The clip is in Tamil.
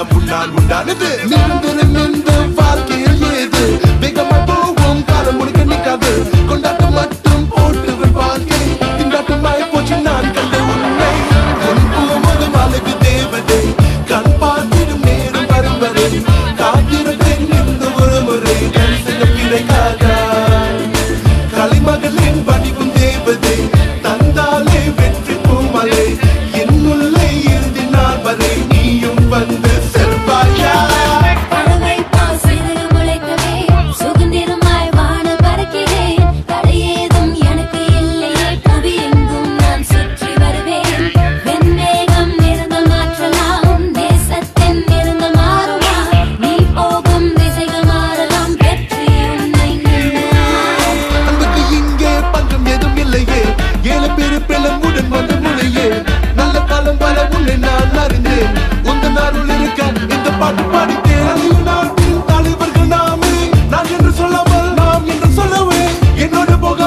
உன்னால் உண்டானது நிரந்தரம் இந்த வாழ்க்கையில் ஏது வேகமா போவோம் காலம் முழுக்க நிக்காது கொண்டாட்டம் மட்டும் போட்டு வாழ்க்கை திண்டாட்டமாய் போச்சு நான் கண்ட உண்மை உன் போவது மலைவு தேவதை கண் பார்த்திடும் நேரம் வரும் வரை காத்திருப்பேன் இந்த ஒரு முறை தரிசன பிழைக்காக களிமகளின் வடிவும் தேவதை தந்தாலே வெற்றி பூமலை என்னுள்ளே இறுதி நாள் வரை நீயும் வந்து செல்வாயா பறவை போல் சிறு முளைக்கவே சுதந்திரமாய் வாழ பறக்கிறேன் தடையேதும் எனக்கு இல்லையே புவி எங்கும் நான் சுற்றி வருவேன் வெண்மேகம் நிறங்கள் மாற்றலாம் தேசத்தின் நிறங்கள் மாறுமா நீ போகும் திசைகள் மாறலாம் வெற்றி உன்னை நீங்கலாம் அன்புக்கு இங்கே பஞ்சம் எதுவும் இல்லையே ஏழு பேரு பிளம்புடன் வந்த முனையே நல்ல காலம் வர உன்னை நான் அறிந்தேன் உந்த நாளுள் இருக்க இந்த பாட்டு பாடித்தேன் அழிவு நாட்டின் தலைவர்கள் நாமே நான் என்று சொல்லாமல் நாம் என்று சொல்லவே என்னோட போக